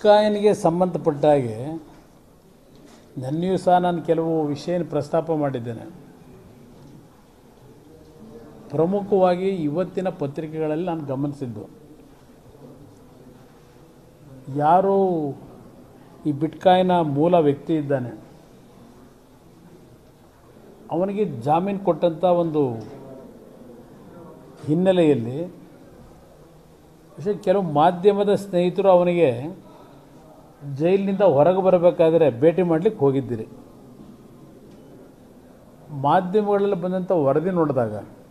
ಬಿಟ್ಕಾಯಿನ್ಗೆ ಸಂಬಂಧಪಟ್ಟ ಹಾಗೆ ನನ್ನೆಯೂ ಸಹ ನಾನು ಕೆಲವು ವಿಷಯ ಪ್ರಸ್ತಾಪ ಮಾಡಿದ್ದೇನೆ ಪ್ರಮುಖವಾಗಿ ಇವತ್ತಿನ ಪತ್ರಿಕೆಗಳಲ್ಲಿ ನಾನು ಗಮನಿಸಿದ್ದು ಯಾರು ಈ ಬಿಟ್ಕಾಯಿನ ಮೂಲ ವ್ಯಕ್ತಿ ಇದ್ದಾನೆ ಅವನಿಗೆ ಜಾಮೀನು ಕೊಟ್ಟಂಥ ಒಂದು ಹಿನ್ನೆಲೆಯಲ್ಲಿ ವಿಶೇಷ ಕೆಲವು ಮಾಧ್ಯಮದ ಸ್ನೇಹಿತರು ಅವನಿಗೆ ಜೈಲಿನಿಂದ ಹೊರಗೆ ಬರಬೇಕಾದ್ರೆ ಭೇಟಿ ಮಾಡಲಿಕ್ಕೆ ಹೋಗಿದ್ದೀರಿ ಮಾಧ್ಯಮಗಳಲ್ಲಿ ಬಂದಂಥ ವರದಿ ನೋಡಿದಾಗ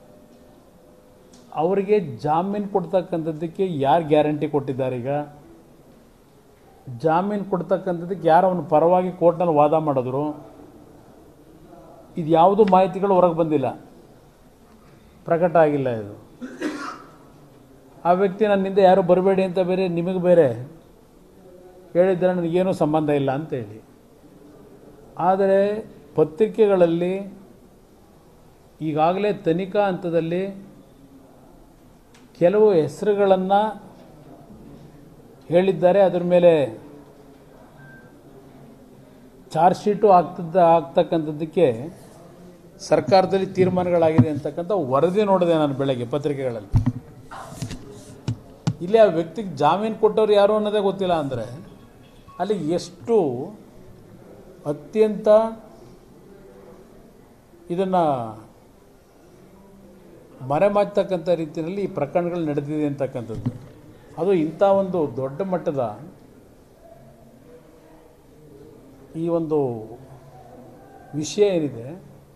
ಅವರಿಗೆ ಜಾಮೀನು ಕೊಡ್ತಕ್ಕಂಥದ್ದಕ್ಕೆ ಯಾರು ಗ್ಯಾರಂಟಿ ಕೊಟ್ಟಿದ್ದಾರೆ ಈಗ ಜಾಮೀನು ಕೊಡ್ತಕ್ಕಂಥದ್ದಕ್ಕೆ ಯಾರು ಅವನ ಪರವಾಗಿ ಕೋರ್ಟ್ನಲ್ಲಿ ವಾದ ಮಾಡಿದ್ರು ಇದು ಯಾವುದೂ ಮಾಹಿತಿಗಳು ಹೊರಗೆ ಬಂದಿಲ್ಲ ಪ್ರಕಟ ಆಗಿಲ್ಲ ಇದು ಆ ವ್ಯಕ್ತಿ ನನ್ನಿಂದ ಯಾರು ಬರಬೇಡಿ ಅಂತ ಬೇರೆ ನಿಮಗೆ ಬೇರೆ ಹೇಳಿದ್ರೆ ನನಗೇನೂ ಸಂಬಂಧ ಇಲ್ಲ ಅಂತ ಹೇಳಿ ಆದರೆ ಪತ್ರಿಕೆಗಳಲ್ಲಿ ಈಗಾಗಲೇ ತನಿಖಾ ಹಂತದಲ್ಲಿ ಕೆಲವು ಹೆಸರುಗಳನ್ನು ಹೇಳಿದ್ದಾರೆ ಅದರ ಮೇಲೆ ಚಾರ್ಜ್ ಶೀಟು ಆಗ್ತದ ಆಗ್ತಕ್ಕಂಥದ್ದಕ್ಕೆ ಸರ್ಕಾರದಲ್ಲಿ ತೀರ್ಮಾನಗಳಾಗಿದೆ ಅಂತಕ್ಕಂಥ ವರದಿ ನೋಡಿದೆ ನಾನು ಬೆಳಗ್ಗೆ ಪತ್ರಿಕೆಗಳಲ್ಲಿ ಇಲ್ಲಿ ಆ ವ್ಯಕ್ತಿಗೆ ಜಾಮೀನು ಕೊಟ್ಟವ್ರು ಯಾರು ಅನ್ನೋದೇ ಗೊತ್ತಿಲ್ಲ ಅಂದರೆ ಅಲ್ಲಿ ಎಷ್ಟು ಅತ್ಯಂತ ಇದನ್ನು ಮರೆಮಾಚ್ತಕ್ಕಂಥ ರೀತಿಯಲ್ಲಿ ಈ ಪ್ರಕರಣಗಳು ನಡೆದಿದೆ ಅಂತಕ್ಕಂಥದ್ದು ಅದು ಇಂಥ ಒಂದು ದೊಡ್ಡ ಮಟ್ಟದ ಈ ಒಂದು ವಿಷಯ ಏನಿದೆ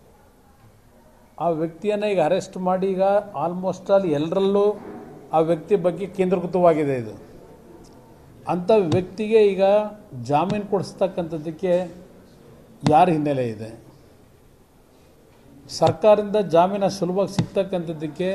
ಆ ವ್ಯಕ್ತಿಯನ್ನು ಈಗ ಅರೆಸ್ಟ್ ಮಾಡಿ ಈಗ ಆಲ್ಮೋಸ್ಟ್ ಆಲ್ ಎಲ್ಲರಲ್ಲೂ ಆ ವ್ಯಕ್ತಿ ಬಗ್ಗೆ ಕೇಂದ್ರೀಕೃತವಾಗಿದೆ ಇದು ಅಂಥ ವ್ಯಕ್ತಿಗೆ ಈಗ ಜಾಮೀನು ಕೊಡಿಸ್ತಕ್ಕಂಥದ್ದಕ್ಕೆ ಯಾರ ಹಿನ್ನೆಲೆ ಇದೆ ಸರ್ಕಾರದಿಂದ ಜಾಮೀನು ಸುಲಭವಾಗಿ ಸಿಗ್ತಕ್ಕಂಥದ್ದಕ್ಕೆ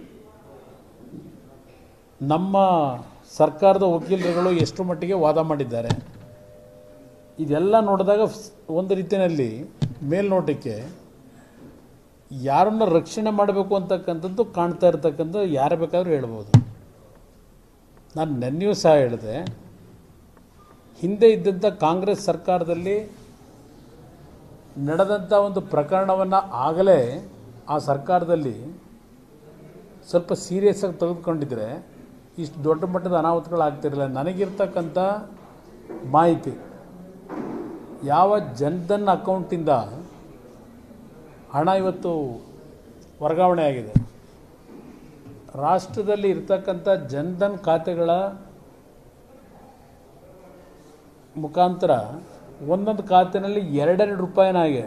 ನಮ್ಮ ಸರ್ಕಾರದ ವಕೀಲರುಗಳು ಎಷ್ಟು ಮಟ್ಟಿಗೆ ವಾದ ಮಾಡಿದ್ದಾರೆ ಇದೆಲ್ಲ ನೋಡಿದಾಗ ಒಂದು ರೀತಿಯಲ್ಲಿ ಮೇಲ್ನೋಟಕ್ಕೆ ಯಾರನ್ನ ರಕ್ಷಣೆ ಮಾಡಬೇಕು ಅಂತಕ್ಕಂಥದ್ದು ಕಾಣ್ತಾ ಇರ್ತಕ್ಕಂಥ ಯಾರು ಬೇಕಾದ್ರೂ ಹೇಳ್ಬೋದು ನಾನು ನೆನ್ನೆಯೂ ಸಹ ಹೇಳಿದೆ ಹಿಂದೆ ಇದ್ದಂಥ ಕಾಂಗ್ರೆಸ್ ಸರ್ಕಾರದಲ್ಲಿ ನಡೆದಂಥ ಒಂದು ಪ್ರಕರಣವನ್ನು ಆಗಲೇ ಆ ಸರ್ಕಾರದಲ್ಲಿ ಸ್ವಲ್ಪ ಸೀರಿಯಸ್ ಆಗಿ ತೆಗೆದುಕೊಂಡಿದ್ರೆ ಇಷ್ಟು ದೊಡ್ಡ ಮಟ್ಟದ ಅನಾಹುತಗಳಾಗ್ತಿರಲಿಲ್ಲ ನನಗಿರ್ತಕ್ಕಂಥ ಮಾಹಿತಿ ಯಾವ ಜನ್ಧನ್ ಅಕೌಂಟಿಂದ ಹಣ ಇವತ್ತು ವರ್ಗಾವಣೆ ಆಗಿದೆ ರಾಷ್ಟ್ರದಲ್ಲಿ ಇರ್ತಕ್ಕಂಥ ಜನ್ಧನ್ ಖಾತೆಗಳ ಮುಖಾಂತರ ಒಂದೊಂದು ಖಾತೆಯಲ್ಲಿ ಎರಡೆರಡು ರೂಪಾಯಿನಾಗೆ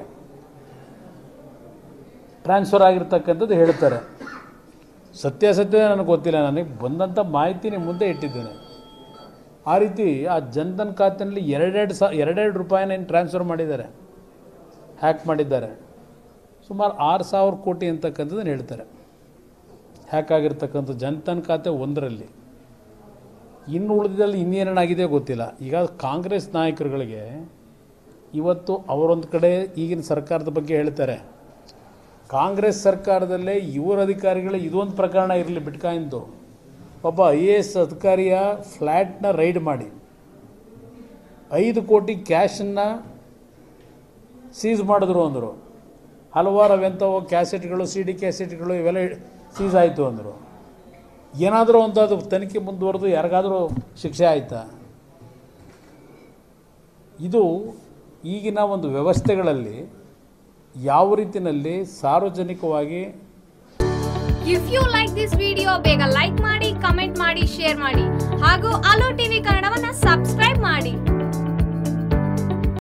ಟ್ರಾನ್ಸ್ಫರ್ ಆಗಿರ್ತಕ್ಕಂಥದ್ದು ಹೇಳ್ತಾರೆ ಸತ್ಯಾಸತ್ಯ ನನಗೆ ಗೊತ್ತಿಲ್ಲ ನನಗೆ ಬಂದಂಥ ಮಾಹಿತಿ ನಿಮ್ಮ ಮುಂದೆ ಇಟ್ಟಿದ್ದೇನೆ ಆ ರೀತಿ ಆ ಜನ್ಧನ್ ಖಾತೆಯಲ್ಲಿ ಎರಡೆರಡು ಸಾ ಎರಡೆರಡು ರೂಪಾಯಿನ ಏನು ಟ್ರಾನ್ಸ್ಫರ್ ಮಾಡಿದ್ದಾರೆ ಹ್ಯಾಕ್ ಮಾಡಿದ್ದಾರೆ ಸುಮಾರು ಆರು ಸಾವಿರ ಕೋಟಿ ಅಂತಕ್ಕಂಥದ್ದನ್ನು ಹೇಳ್ತಾರೆ ಹ್ಯಾಕ್ ಆಗಿರ್ತಕ್ಕಂಥ ಜನ್ಧನ್ ಖಾತೆ ಒಂದರಲ್ಲಿ ಇನ್ನು ಉಳಿದಿದ್ದಲ್ಲಿ ಇನ್ನೇನಾಗಿದೆ ಗೊತ್ತಿಲ್ಲ ಈಗ ಕಾಂಗ್ರೆಸ್ ನಾಯಕರುಗಳಿಗೆ ಇವತ್ತು ಅವರೊಂದು ಕಡೆ ಈಗಿನ ಸರ್ಕಾರದ ಬಗ್ಗೆ ಹೇಳ್ತಾರೆ ಕಾಂಗ್ರೆಸ್ ಸರ್ಕಾರದಲ್ಲೇ ಇವರ ಅಧಿಕಾರಿಗಳು ಇದೊಂದು ಪ್ರಕರಣ ಇರಲಿ ಬಿಟ್ಕಾಯಿಂದು ಒಬ್ಬ ಐ ಎ ಎಸ್ ಅಧಿಕಾರಿಯ ಫ್ಲ್ಯಾಟ್ನ ರೈಡ್ ಮಾಡಿ ಐದು ಕೋಟಿ ಕ್ಯಾಶನ್ನು ಸೀಸ್ ಮಾಡಿದ್ರು ಅಂದರು ಹಲವಾರು ಅವೆಂಥವು ಕ್ಯಾಸೆಟ್ಗಳು ಸಿ ಡಿ ಕ್ಯಾಸೆಟ್ಗಳು ಇವೆಲ್ಲ ಸೀಸ್ ಆಯಿತು ಅಂದರು ಏನಾದರೂ ಒಂದು ಅದು ತನಿಖೆ ಮುಂದುವರೆದು ಯಾರಿಗಾದರೂ ಶಿಕ್ಷೆ ಆಯಿತಾ ಇದು ಈಗಿನ ಒಂದು ವ್ಯವಸ್ಥೆಗಳಲ್ಲಿ ಯಾವ ರೀತಿಯಲ್ಲಿ ಸಾರ್ವಜನಿಕವಾಗಿ if you like this video ಬೇಗ ಲೈಕ್ ಮಾಡಿ ಕಮೆಂಟ್ ಮಾಡಿ ಶೇರ್ ಮಾಡಿ ಹಾಗೂ ಅಲೋ ಟಿವಿ ಕನ್ನಡವನ್ನ ಸಬ್ಸ್ಕ್ರೈಬ್ ಮಾಡಿ